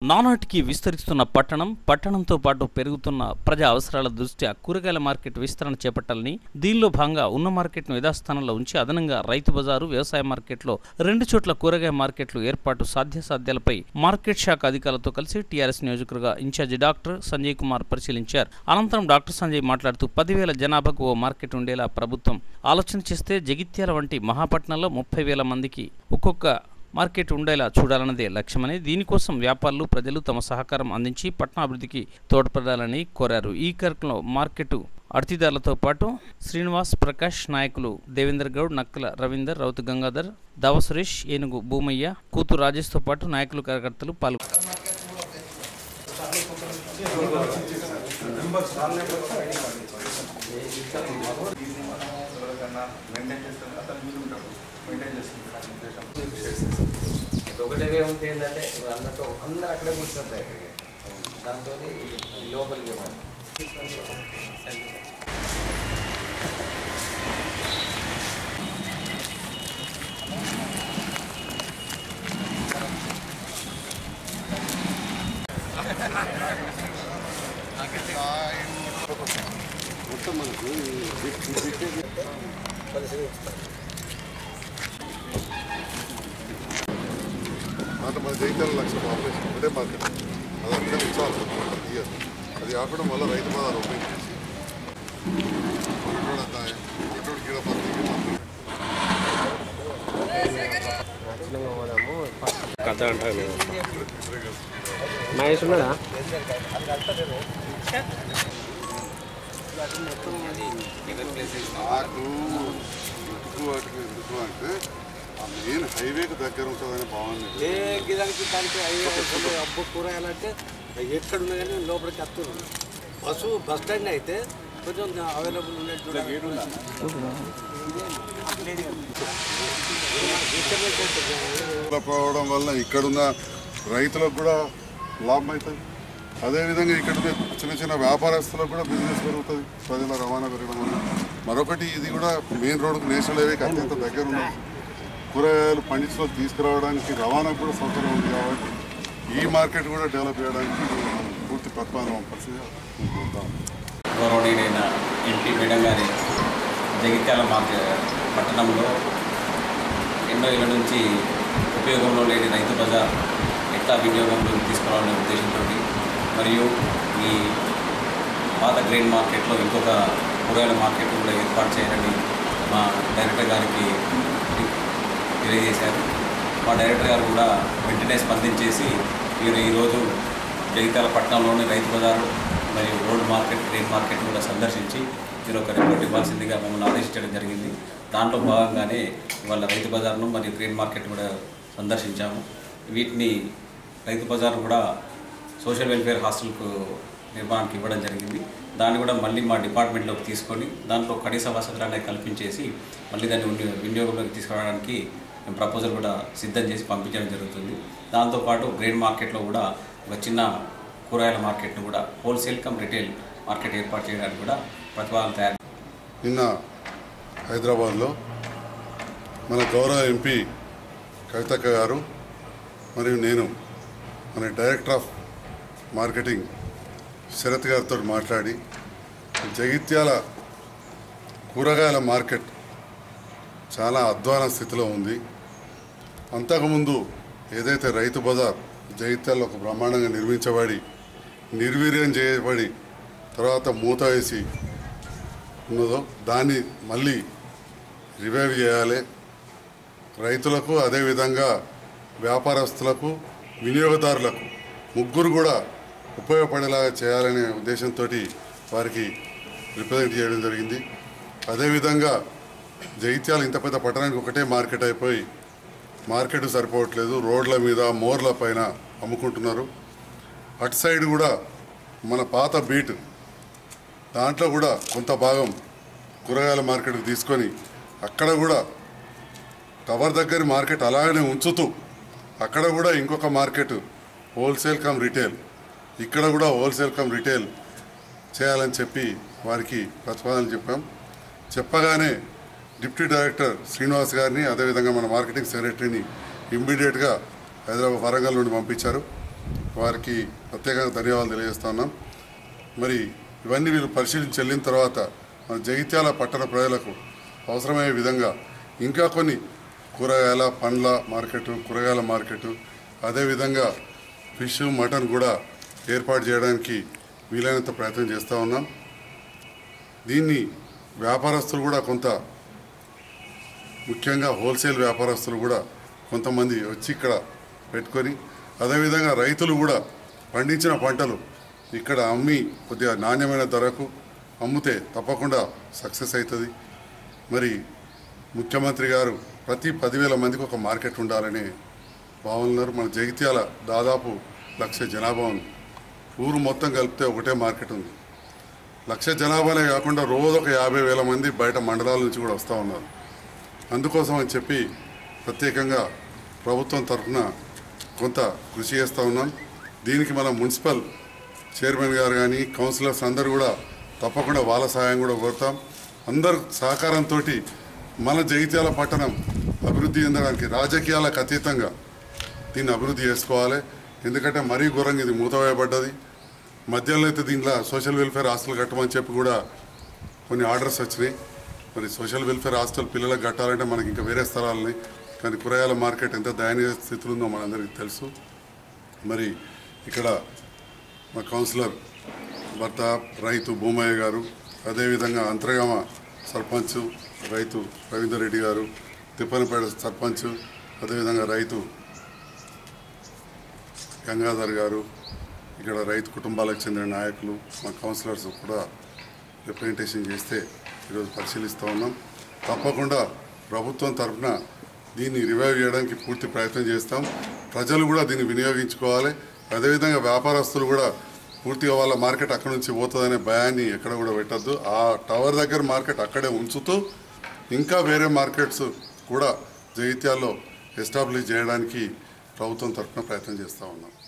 నానాటికి విస్తరిస్తున్న పట్టణం పట్టణంతో పాటు పెరుగుతున్న ప్రజా అవసరాల దృష్ట్యా కూరగాయల మార్కెట్ విస్తరణ చేపట్టాలని దీనిలో భాగంగా ఉన్న మార్కెట్ను యథాస్థానంలో ఉంచి అదనంగా రైతు బజారు వ్యవసాయ మార్కెట్లో రెండు చోట్ల కూరగాయ మార్కెట్లు ఏర్పాటు సాధ్యాసాధ్యాలపై మార్కెట్ శాఖ అధికారులతో కలిసి టీఆర్ఎస్ నియోజకవర్గ ఇన్ఛార్జి డాక్టర్ సంజయ్ కుమార్ పరిశీలించారు అనంతరం డాక్టర్ సంజయ్ మాట్లాడుతూ పదివేల జనాభాకు ఓ మార్కెట్ ఉండేలా ప్రభుత్వం ఆలోచన చేస్తే జగిత్యాల వంటి మహాపట్నంలో ముప్పై వేల మందికి ఒక్కొక్క మార్కెట్ ఉండేలా చూడాలన్నదే లక్ష్యమని దీనికోసం వ్యాపారులు ప్రజలు తమ సహకారం అందించి పట్టణాభివృద్ధికి తోడ్పడాలని కోరారు ఈ కార్యక్రమంలో మార్కెట్ అర్తిదారులతో పాటు శ్రీనివాస్ ప్రకాష్ నాయకులు దేవేందర్ గౌడ్ నక్కల రవీందర్ రౌతు గంగాధర్ దావ సురేష్ ఏనుగు భూమయ్య కూతు రాజేష్తో పాటు నాయకులు కార్యకర్తలు పాల్గొన్నారు ఒకటే ఉంటే ఏంటంటే ఇప్పుడు అందరితో అందరు అక్కడే కూర్చుంటారు ఇక్కడికి దాంతో లోపలికి ఇవ్వాలి దాంట్లో మన జైత్యాల లక్ష పాపులేషన్ ఒకటే మార్కెట్ అది అక్కడే ఉంచాలి ఇయర్ అది కాకుండా మళ్ళీ రైతు బజార్ ఓపెన్ చేసి పెట్రోల్ అంతా పెట్రోల్ కిలో పత్తి ఖచ్చితంగా పోదాము కథ అంటాను మహేష్ ఉన్నాడా నాకు ఎందుకు వాటికి ఎందుకు అంటే ఆ మెయిన్ హైవేకి దగ్గర ఉంటుందని బాగుంది ఏ గిదానికి దానికి అయ్యే అబ్బు కూరగాయలంటే ఎక్కడ ఉన్నా కానీ లోపలికి వస్తుంది బస్సు బస్ స్టాండ్ అయితే కొంచెం అవైలబుల్ ఉన్నట్టు పోవడం వల్ల ఇక్కడున్న రైతులకు కూడా లాభం అవుతుంది అదేవిధంగా ఇక్కడ ఉన్న చిన్న చిన్న వ్యాపారస్తులకు కూడా బిజినెస్ పెరుగుతుంది ప్రజల రవాణా పెరగడం వల్ల మరొకటి ఇది కూడా మెయిన్ రోడ్కు నేషనల్ హైవేకి అత్యంత దగ్గర ఉన్నది కూరగాయలు పండించుకొని తీసుకురావడానికి రవాణాకు కూడా సౌకర్యం ఉంది కాబట్టి ఈ మార్కెట్ కూడా డెవలప్ చేయడానికి పూర్తి ప్రతిపాదన పంపాల్సిందిగా నేను కోరుతాను గౌరవనీయుడైన ఎంపీ మేడం గారి జగిత్యాల మార్కెట్ పట్టణంలో ఎన్నో ఏళ్ళ నుంచి ఉపయోగంలో లేని రైతు బజార్ ఎట్లా వినియోగంలోకి తీసుకురావాలనే ఉద్దేశంతో మరియు ఈ పాత గ్రెయిన్ మార్కెట్లో ఇంకొక కూరగాయల మార్కెట్ కూడా ఏర్పాటు చేయాలని మా డైరెక్టర్ గారికి తెలియజేశారు మా డైరెక్టర్ గారు కూడా వెంటనే స్పందించేసి మీరు ఈరోజు జగిత్యాల పట్టణంలోని రైతు బజారు మరియు రోడ్ మార్కెట్ గ్రెయిన్ మార్కెట్ కూడా సందర్శించి మీరు ఒక రిపోర్ట్ ఇవ్వాల్సిందిగా మమ్మల్ని ఆదేశించడం జరిగింది దాంట్లో భాగంగానే ఇవాళ రైతు బజార్ను మరియు గ్రెయిన్ మార్కెట్ కూడా సందర్శించాము వీటిని రైతు బజార్ కూడా సోషల్ వెల్ఫేర్ హాస్టల్కు నిర్మాణానికి ఇవ్వడం జరిగింది దాన్ని కూడా మళ్ళీ మా డిపార్ట్మెంట్లోకి తీసుకొని దాంట్లో కనీస వసతులనే కల్పించేసి మళ్ళీ దాన్ని వినియో- వినియోగంలోకి తీసుకురావడానికి మేము ప్రపోజల్ కూడా సిద్ధం చేసి పంపించడం జరుగుతుంది దాంతోపాటు గ్రెయిన్ మార్కెట్లో కూడా ఒక చిన్న కూరగాయల మార్కెట్ను కూడా హోల్సేల్ కమ్ రిటైల్ మార్కెట్ ఏర్పాటు చేయడానికి కూడా ప్రతిపాదన తయారు నిన్న హైదరాబాద్లో మన గౌరవ ఎంపీ కవితక్క గారు మరియు నేను మన డైరెక్టర్ ఆఫ్ మార్కెటింగ్ శరత్ గారితో మాట్లాడి జగిత్యాల కూరగాయల మార్కెట్ చాలా అధ్వాన స్థితిలో ఉంది అంతకుముందు ఏదైతే రైతు బజార్ జగిత్యాలలో ఒక బ్రహ్మాండంగా నిర్మించబడి నిర్వీర్యం చేయబడి తర్వాత మూత వేసి ఉన్నదో దాన్ని మళ్ళీ రివైవ్ చేయాలి రైతులకు అదేవిధంగా వ్యాపారస్తులకు వినియోగదారులకు ముగ్గురు కూడా ఉపయోగపడేలాగా చేయాలనే ఉద్దేశంతో వారికి రిప్రజెంట్ చేయడం జరిగింది అదేవిధంగా జగిత్యాల ఇంత పెద్ద పట్టణానికి ఒకటే మార్కెట్ అయిపోయి మార్కెట్ సరిపోవట్లేదు రోడ్ల మీద మోర్ల పైన అమ్ముకుంటున్నారు అటు సైడ్ కూడా మన పాత బీట్ దాంట్లో కూడా కొంత భాగం కూరగాయల మార్కెట్కి తీసుకొని అక్కడ కూడా టవర్ దగ్గర మార్కెట్ అలాగనే ఉంచుతూ అక్కడ కూడా ఇంకొక మార్కెట్ హోల్సేల్ కమ్ రిటైల్ ఇక్కడ కూడా హోల్సేల్ కమ్ రిటైల్ చేయాలని చెప్పి వారికి ప్రతిపాదన చెప్పాం చెప్పగానే డిప్యూటీ డైరెక్టర్ శ్రీనివాస్ గారిని అదేవిధంగా మన మార్కెటింగ్ సెక్రటరీని ఇమ్మీడియట్గా హైదరాబాద్ వరంగల్ నుండి పంపించారు వారికి ప్రత్యేకంగా ధన్యవాదాలు తెలియజేస్తున్నాం మరి ఇవన్నీ వీళ్ళు పరిశీలించి వెళ్ళిన తర్వాత మన జగిత్యాల పట్టణ ప్రజలకు అవసరమయ్యే విధంగా ఇంకా కొన్ని కూరగాయల పండ్ల మార్కెట్ కూరగాయల మార్కెట్ అదేవిధంగా ఫిష్ మటన్ కూడా ఏర్పాటు చేయడానికి వీలైనంత ప్రయత్నం చేస్తూ ఉన్నాం దీన్ని వ్యాపారస్తులు కూడా కొంత ముఖ్యంగా హోల్సేల్ వ్యాపారస్తులు కూడా కొంతమంది వచ్చి ఇక్కడ పెట్టుకొని అదేవిధంగా రైతులు కూడా పండించిన పంటలు ఇక్కడ అమ్మి కొద్దిగా నాణ్యమైన ధరకు అమ్మితే తప్పకుండా సక్సెస్ అవుతుంది మరి ముఖ్యమంత్రి గారు ప్రతి పదివేల మందికి ఒక మార్కెట్ ఉండాలని భావనలు మన జగిత్యాల దాదాపు లక్ష జనాభా ఉంది ఊరు మొత్తం కలిపితే ఒకటే మార్కెట్ ఉంది లక్ష జనాభానే కాకుండా రోజు ఒక యాభై వేల మంది బయట మండలాల నుంచి కూడా వస్తూ ఉన్నారు అందుకోసం అని చెప్పి ప్రత్యేకంగా ప్రభుత్వం తరఫున కొంత కృషి చేస్తూ ఉన్నాం దీనికి మన మున్సిపల్ చైర్మన్ గారు కానీ కౌన్సిలర్స్ అందరూ కూడా తప్పకుండా వాళ్ళ సహాయం కూడా కోరుతాం అందరు సహకారంతో మన జగిత్యాల పట్టణం అభివృద్ధి చెందడానికి రాజకీయాలకు అతీతంగా దీన్ని అభివృద్ధి చేసుకోవాలి ఎందుకంటే మరీ ఘోరంగా ఇది మూతవేయబడ్డది మధ్యలో అయితే దీంట్లో సోషల్ వెల్ఫేర్ హాస్టల్ కట్టమని చెప్పి కూడా కొన్ని ఆర్డర్స్ వచ్చినాయి మరి సోషల్ వెల్ఫేర్ హాస్టల్ పిల్లలకు కట్టాలంటే మనకి ఇంకా వేరే స్థలాలని కానీ కూరగాయల మార్కెట్ ఎంత దయనీయ స్థితిలో ఉందో మనందరికీ తెలుసు మరి ఇక్కడ మా కౌన్సిలర్ భర్త రైతు భూమయ్య గారు అదేవిధంగా అంతర్గామ సర్పంచ్ రైతు రవీందర్ రెడ్డి గారు తిప్పనపేట సర్పంచ్ అదేవిధంగా రైతు గంగాధర్ గారు ఇక్కడ రైతు కుటుంబాలకు చెందిన నాయకులు మా కౌన్సిలర్స్ కూడా రిప్రజెంటేషన్ చేస్తే ఈరోజు పరిశీలిస్తూ ఉన్నాం తప్పకుండా ప్రభుత్వం తరఫున దీన్ని రివైవ్ చేయడానికి పూర్తి ప్రయత్నం చేస్తాం ప్రజలు కూడా దీన్ని వినియోగించుకోవాలి అదేవిధంగా వ్యాపారస్తులు కూడా పూర్తిగా వాళ్ళ మార్కెట్ అక్కడ నుంచి పోతుందనే భయాన్ని ఎక్కడ కూడా పెట్టద్దు ఆ టవర్ దగ్గర మార్కెట్ అక్కడే ఉంచుతూ ఇంకా వేరే మార్కెట్స్ కూడా జగిత్యాల్లో ఎస్టాబ్లిష్ చేయడానికి ప్రభుత్వం తరఫున ప్రయత్నం చేస్తూ ఉన్నాం